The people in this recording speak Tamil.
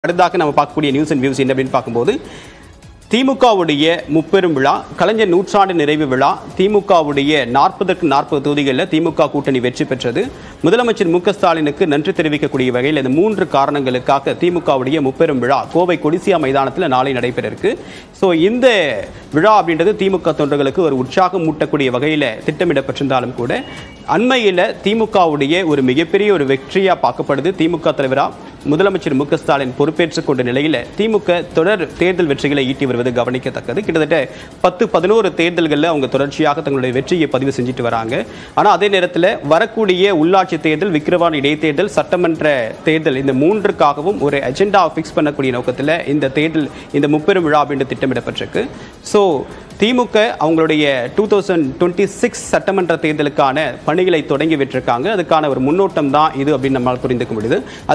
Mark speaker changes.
Speaker 1: அடுத்ததாக நம்ம பார்க்கக்கூடிய நியூஸ் அண்ட் வியூஸ் என்ன அப்படின்னு பார்க்கும்போது திமுகவுடைய முப்பெரும் விழா கலைஞர் நூற்றாண்டு நிறைவு விழா திமுகவுடைய நாற்பதற்கு நாற்பது தொகுதிகளில் திமுக கூட்டணி வெற்றி பெற்றது முதலமைச்சர் மு க ஸ்டாலினுக்கு நன்றி தெரிவிக்கக்கூடிய வகையில் இந்த மூன்று காரணங்களுக்காக திமுகவுடைய முப்பெரும் விழா கோவை கொடிசியா மைதானத்தில் நாளை நடைபெற இருக்கு ஸோ இந்த விழா அப்படின்றது திமுக தொண்டர்களுக்கு ஒரு உற்சாகம் மூட்டக்கூடிய வகையில் திட்டமிடப்பட்டிருந்தாலும் கூட அண்மையில் திமுகவுடைய ஒரு மிகப்பெரிய ஒரு வெற்றியாக பார்க்கப்படுது திமுக தலைவராக முதலமைச்சர் மு க ஸ்டாலின் பொறுப்பேற்றுக் கொண்ட நிலையில் திமுக தொடர் தேர்தல் வெற்றிகளை ஈட்டி வருவது கவனிக்கத்தக்கது கிட்டத்தட்ட பத்து பதினோரு தேர்தல்களில் அவங்க தொடர்ச்சியாக தங்களுடைய வெற்றியை பதிவு செஞ்சுட்டு வராங்க ஆனால் அதே நேரத்தில் வரக்கூடிய உள்ளாட்சி தேர்தல் விக்கிரவாணி இடைத்தேர்தல் சட்டமன்ற தேர்தல் இந்த மூன்றுக்காகவும் ஒரு அஜெண்டா ஃபிக்ஸ் பண்ணக்கூடிய நோக்கத்தில் இந்த தேர்தல் இந்த முப்பெரும் விழா அப்படின்னு திட்டமிடப்பட்டிருக்கு ஸோ திமுக அவங்களுடைய டூ தௌசண்ட் டுவெண்ட்டி சிக்ஸ் சட்டமன்ற தேர்தலுக்கான பணிகளை தொடங்கி விட்டிருக்காங்க அதுக்கான ஒரு முன்னோட்டம் தான் இது அப்படின்னு நம்மால் புரிந்துக்க முடியுது